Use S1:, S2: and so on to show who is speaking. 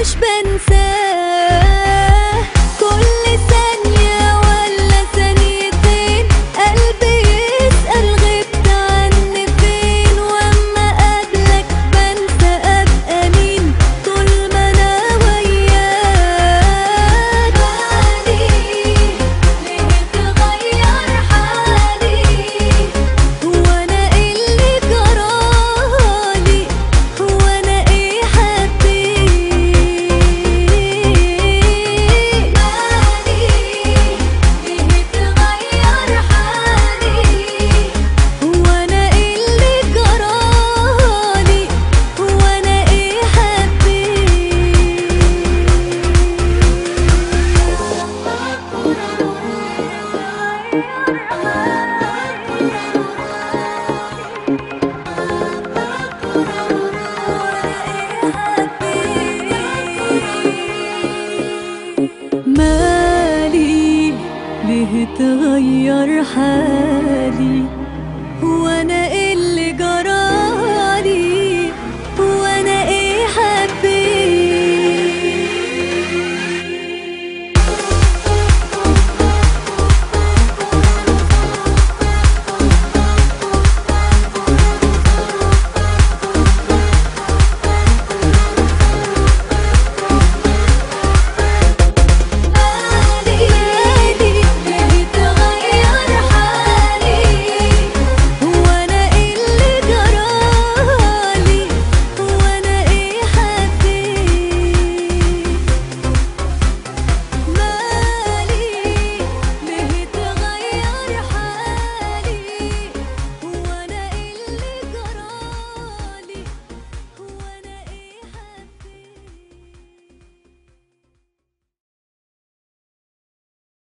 S1: مش بنساه كل ثانية ولا ثانيتين قلبي يسأل غبت عني فين واما قابلك بنسى ابقى مين طول ما انا وياك بالي ليه تغير حالي هو انا اللي جرالي هو انا ايه حبيت بالي ليه تغير حالي هو انا اللي جرالي هو انا ايه حبيت مالي ليه تغير حالي